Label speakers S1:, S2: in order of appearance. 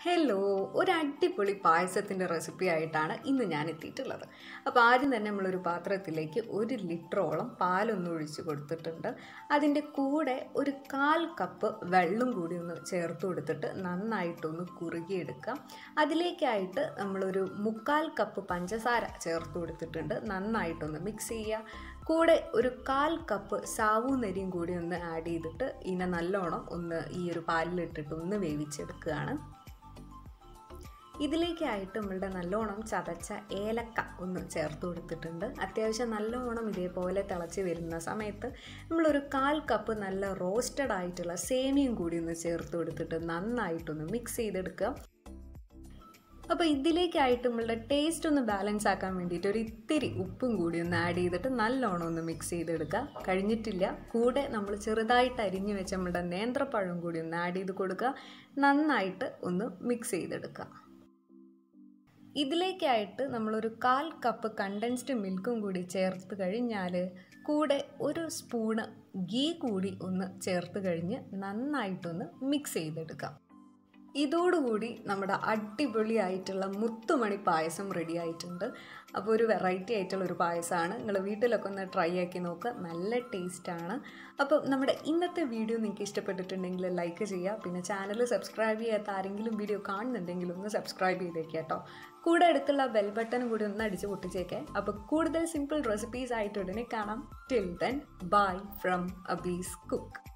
S1: hello ഒരു അടിപൊളി പായസത്തിൻ്റെ recipe ആയിട്ടാണ് ഇന്ന് ഞാൻ എത്തിയിട്ടുള്ളത് അപ്പോൾ ആദ്യം തന്നെ നമ്മളൊരു പാത്രത്തിലേക്ക് ഒരു ലിറ്ററോളം പാലൊന്ന് ഒഴിച്ച് കൊടുത്തിട്ടുണ്ട് അതിൻ്റെ കൂടെ ഒരു കാൽ കപ്പ് വെള്ളം കൂടി ഒന്ന് ചേർത്ത് കൊടുത്തിട്ട് നന്നായിട്ടൊന്ന് കുറുകിയെടുക്കാം അതിലേക്കായിട്ട് നമ്മളൊരു മുക്കാൽ കപ്പ് പഞ്ചസാര ചേർത്ത് കൊടുത്തിട്ടുണ്ട് നന്നായിട്ടൊന്ന് മിക്സ് ചെയ്യുക കൂടെ ഒരു കാൽ കപ്പ് സാവൂനരിയും കൂടി ഒന്ന് ആഡ് ചെയ്തിട്ട് ഇതിനെ നല്ലോണം ഒന്ന് ഈ ഒരു പാലിലിട്ടിട്ട് ഒന്ന് വേവിച്ചെടുക്കുകയാണ് ഇതിലേക്കായിട്ട് നമ്മളുടെ നല്ലോണം ചതച്ച ഏലക്ക ഒന്ന് ചേർത്ത് കൊടുത്തിട്ടുണ്ട് അത്യാവശ്യം നല്ലോണം ഇതേപോലെ തിളച്ച് വരുന്ന സമയത്ത് നമ്മളൊരു കാൽ കപ്പ് നല്ല റോസ്റ്റഡ് ആയിട്ടുള്ള സേമിയും കൂടി ഒന്ന് ചേർത്ത് കൊടുത്തിട്ട് നന്നായിട്ടൊന്ന് മിക്സ് ചെയ്തെടുക്കുക അപ്പോൾ ഇതിലേക്കായിട്ട് നമ്മളുടെ ടേസ്റ്റ് ഒന്ന് ബാലൻസ് ആക്കാൻ വേണ്ടിയിട്ട് ഒരു ഇത്തിരി ഉപ്പും കൂടി ഒന്ന് ആഡ് ചെയ്തിട്ട് നല്ലോണം ഒന്ന് മിക്സ് ചെയ്തെടുക്കുക കഴിഞ്ഞിട്ടില്ല കൂടെ നമ്മൾ ചെറുതായിട്ട് അരിഞ്ഞു വെച്ച നമ്മളുടെ നേന്ത്രപ്പഴം കൂടി ഒന്ന് ആഡ് ചെയ്ത് കൊടുക്കുക നന്നായിട്ട് ഒന്ന് മിക്സ് ചെയ്തെടുക്കുക ഇതിലേക്കായിട്ട് നമ്മളൊരു കാൽ കപ്പ് കണ്ടൻസ്ഡ് മിൽക്കും കൂടി ചേർത്ത് കഴിഞ്ഞാൽ കൂടെ ഒരു സ്പൂണ് ഗീ കൂടി ഒന്ന് ചേർത്ത് കഴിഞ്ഞ് നന്നായിട്ടൊന്ന് മിക്സ് ചെയ്തെടുക്കാം ഇതോടുകൂടി നമ്മുടെ അടിപൊളിയായിട്ടുള്ള മുത്തുമണി പായസം റെഡി ആയിട്ടുണ്ട് അപ്പോൾ ഒരു വെറൈറ്റി ആയിട്ടുള്ള ഒരു പായസമാണ് നിങ്ങൾ വീട്ടിലൊക്കെ ഒന്ന് ട്രൈ ആക്കി നോക്കുക നല്ല ടേസ്റ്റാണ് അപ്പോൾ നമ്മുടെ ഇന്നത്തെ വീഡിയോ നിങ്ങൾക്ക് ഇഷ്ടപ്പെട്ടിട്ടുണ്ടെങ്കിൽ ലൈക്ക് ചെയ്യുക പിന്നെ ചാനൽ സബ്സ്ക്രൈബ് ചെയ്യാത്ത ആരെങ്കിലും വീഡിയോ കാണുന്നുണ്ടെങ്കിൽ ഒന്ന് സബ്സ്ക്രൈബ് ചെയ്തേക്കുക കേട്ടോ കൂടെ അടുത്തുള്ള ബെൽ ബട്ടൺ കൂടി ഒന്ന് അടിച്ച് പൊട്ടിച്ചേക്കെ അപ്പോൾ കൂടുതൽ സിമ്പിൾ റെസിപ്പീസ് ആയിട്ട് ഉടനെ കാണാം till then bye from Abees cook